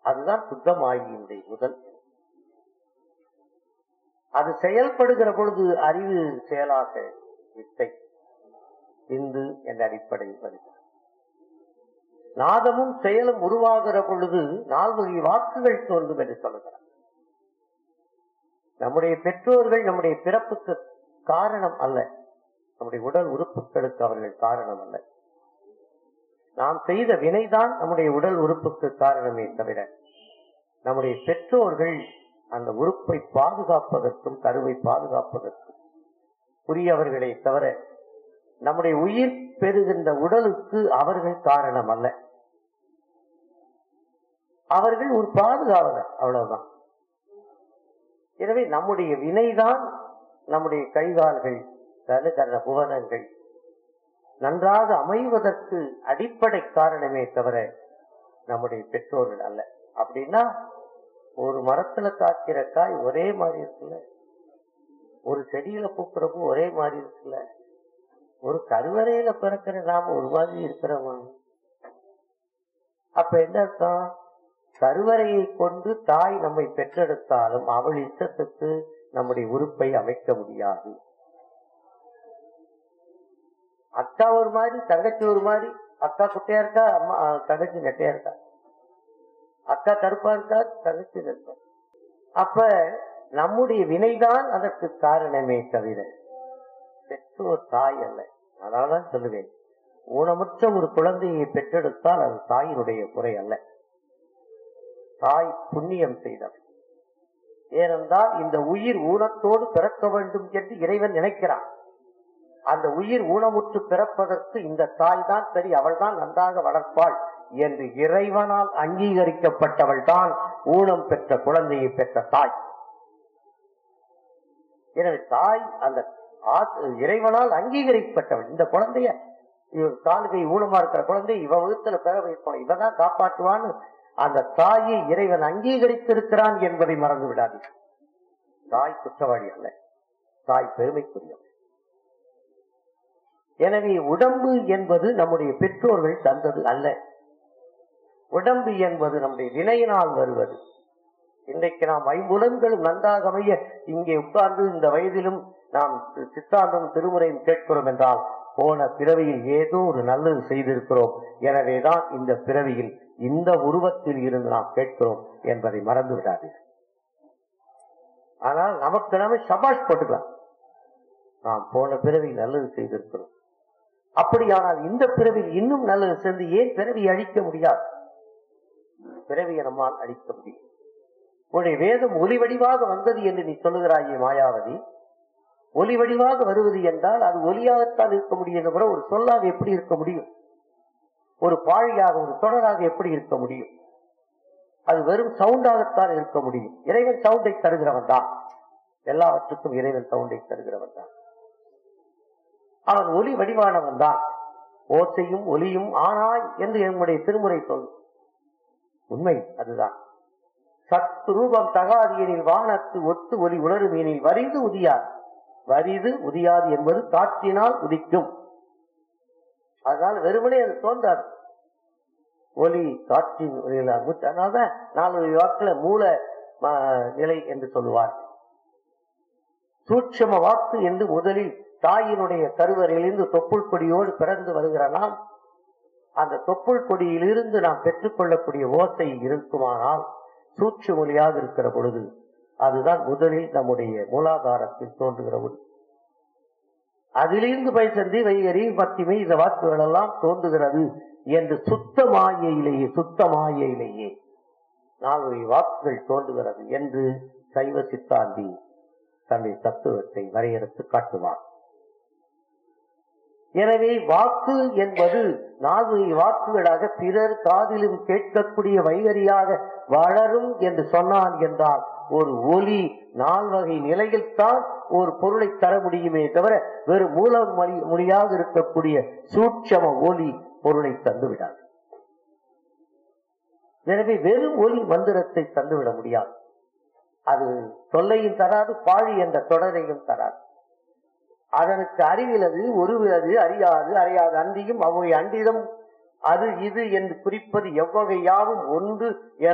அதுதான் சுத்தமாகியினுடைய முதல் அது செயல்படுகிற பொழுது அறிவு செயலாக வித்தை இந்து என்ற அடிப்படையில் வருகிறது நாதமும் செயலும் உருவாகிற பொழுது நால்வகை வாக்குகள் தோன்றும் என்று சொல்லுகிறார் நம்முடைய பெற்றோர்கள் நம்முடைய பிறப்புக்கு காரணம் அல்ல நம்முடைய உடல் உறுப்புகளுக்கு அவர்கள் காரணம் அல்ல நாம் செய்த வினைதான் நம்முடைய உடல் உறுப்புக்கு காரணமே தவிர நம்முடைய பெற்றோர்கள் அந்த உறுப்பை பாதுகாப்பதற்கும் கருவை பாதுகாப்பதற்கும் உரியவர்களே தவிர நம்முடைய உயிர் பெறுகின்ற உடலுக்கு அவர்கள் காரணம் அல்ல அவர்கள் ஒரு பாதுகாவலர் அவ்வளவுதான் எனவே நம்முடைய வினைதான் நம்முடைய கைகால்கள் கருகர புவனங்கள் நன்றாக அமைவதற்கு அடிப்படை காரணமே தவிர நம்முடைய பெற்றோர்கள் அல்ல அப்படின்னா ஒரு மரத்துல காய்க்கிற காய் ஒரே மாதிரி இருக்குல்ல ஒரு செடியில பூக்கிறப்போ ஒரே மாதிரி இருக்குல்ல ஒரு கருவறையில பிறக்கிற நாம ஒரு மாதிரி இருக்கிறோமா அப்ப என்ன அர்த்தம் கருவறையை கொண்டு தாய் நம்மை பெற்றெடுத்தாலும் அவள் இஷ்டத்துக்கு நம்முடைய உறுப்பை அமைக்க முடியாது அக்கா ஒரு மாதிரி தங்கச்சி ஒரு மாதிரி அக்கா குட்டையா இருக்கா அம்மா அஹ், தங்கச்சி நெட்டையா இருக்கா அக்கா கருப்பா இருக்கா தங்கச்சி கருப்பா அப்ப நம்முடைய வினைதான் அதற்கு காரணமே தவிர பெற்றோர் தாய் அல்ல அதனாலதான் சொல்லுவேன் ஊனமுற்ற ஒரு குழந்தையை பெற்றெடுத்தால் அது தாயினுடைய குறை அல்ல தாய் புண்ணியம் செய்தவர் ஏனென்றால் இந்த உயிர் ஊனத்தோடு பிறக்க வேண்டும் என்று இறைவன் நினைக்கிறான் அந்த உயிர் ஊனமுற்று பிறப்பதற்கு இந்த தாய் தான் சரி அவள் தான் நன்றாக வளர்ப்பாள் என்று இறைவனால் அங்கீகரிக்கப்பட்டவள் தான் ஊனம் பெற்ற குழந்தையை பெற்ற தாய் எனவே தாய் அந்த ஆ- இறைவனால் அங்கீகரிக்கப்பட்டவள் இந்த குழந்தைய இவ காலுகை ஊனமா இருக்கிற குழந்தை இவ வகுத்துல பெற வைப்போம் இவதான் காப்பாற்றுவான்னு அந்த தாயை இறைவன் அங்கீகரித்திருக்கிறான் என்பதை மறந்து விடாது தாய் குற்றவாளி அல்ல தாய் பெருமைக்குரியவள் எனவே உடம்பு என்பது நம்முடைய பெற்றோர்கள் தந்தது அல்ல உடம்பு என்பது நம்முடைய வினையினால் வருவது இன்றைக்கு நாம் ஐம்புலன்களும் நன்றாக அமைய இங்கே உட்கார்ந்து இந்த வயதிலும் நாம் சித்தாந்தம் திருமுறையும் கேட்கிறோம் என்றால் போன பிறவியில் ஏதோ ஒரு நல்லது செய்திருக்கிறோம் எனவேதான் இந்த பிறவியில் இந்த உருவத்தில் இருந்து நாம் கேட்கிறோம் என்பதை மறந்து விடாதீர்கள் ஆனால் நமக்கு நாம சபாஷ் போட்டுக்கலாம் நாம் போன பிறவியில் நல்லது செய்திருக்கிறோம் அப்படியானால் இந்த பிறவியில் இன்னும் நல்லது சென்று ஏன் பிறவி அழிக்க முடியாது பிறவியை நம்மால் அழிக்க முடியும் உன்னுடைய வேதம் ஒலி வடிவாக வந்தது என்று நீ சொல்லுகிறாயே மாயாவதி ஒலி வடிவாக வருவது என்றால் அது ஒலியாகத்தான் இருக்க முடியும் தவிர ஒரு சொல்லாக எப்படி இருக்க முடியும் ஒரு பாழியாக ஒரு தொடராக எப்படி இருக்க முடியும் அது வெறும் சவுண்டாகத்தான் இருக்க முடியும் இறைவன் சவுண்டை தருகிறவன் தான் எல்லாவற்றுக்கும் இறைவன் சவுண்டை தருகிறவன் தான் அவன் ஒலி வடிவானவன் தான் ஓசையும் ஒலியும் ஆனாய் என்று என்னுடைய திருமுறை சொல் உண்மை அதுதான் சத்து ரூபம் தகாதியனில் வானத்து ஒத்து ஒலி உணருமீனில் வரிது உதியாது வரிது உதியாது என்பது காற்றினால் உதிக்கும் அதனால வெறுமனே அது தோன்றாது ஒலி காற்றின் ஒலியில மூச்சு அதனாலதான் நாலு வாக்குல மூல ம- நிலை என்று சொல்லுவார் சூட்சம வாக்கு என்று முதலில் தாயினுடைய கருவறையிலிருந்து தொப்புள் கொடியோடு பிறந்து வருகிற நாம் அந்த தொப்புள் கொடியிலிருந்து நாம் பெற்றுக்கொள்ளக்கூடிய ஓசை இருக்குமானால் சூட்ச மொழியாக இருக்கிற பொழுது அதுதான் முதலில் நம்முடைய மூலாதாரத்தில் தோன்றுகிற ஒளி அதிலிருந்து பைசந்தி வைகரி பத்திமை இந்த வாக்குகள் எல்லாம் தோன்றுகிறது என்று சுத்த மாயையிலேயே சுத்த மாயையிலேயே நாலு வாக்குகள் தோன்றுகிறது என்று சைவ சித்தாந்தி தன்னுடைய தத்துவத்தை வரையறுத்து காட்டுவார் எனவே வாக்கு என்பது நான்கு வாக்குகளாக பிறர் காதிலும் கேட்கக்கூடிய வைகரியாக வளரும் என்று சொன்னான் என்றால் ஒரு ஒலி நால்வகை நிலையில்தான் ஒரு பொருளை தர முடியுமே தவிர வெறும் மூல மொழி மொழியாக இருக்கக்கூடிய சூட்சம ஒலி பொருளை தந்துவிடாது எனவே வெறும் ஒலி மந்திரத்தை தந்துவிட முடியாது அது தொல்லையும் தராது பாழி என்ற தொடரையும் தராது அதனுக்கு அறிவிலது ஒருவிலது அறியாது அறியாது அன்றியும் அவை அன்றிடம் அது இது என்று குறிப்பது எவ்வகையாவும் ஒன்று என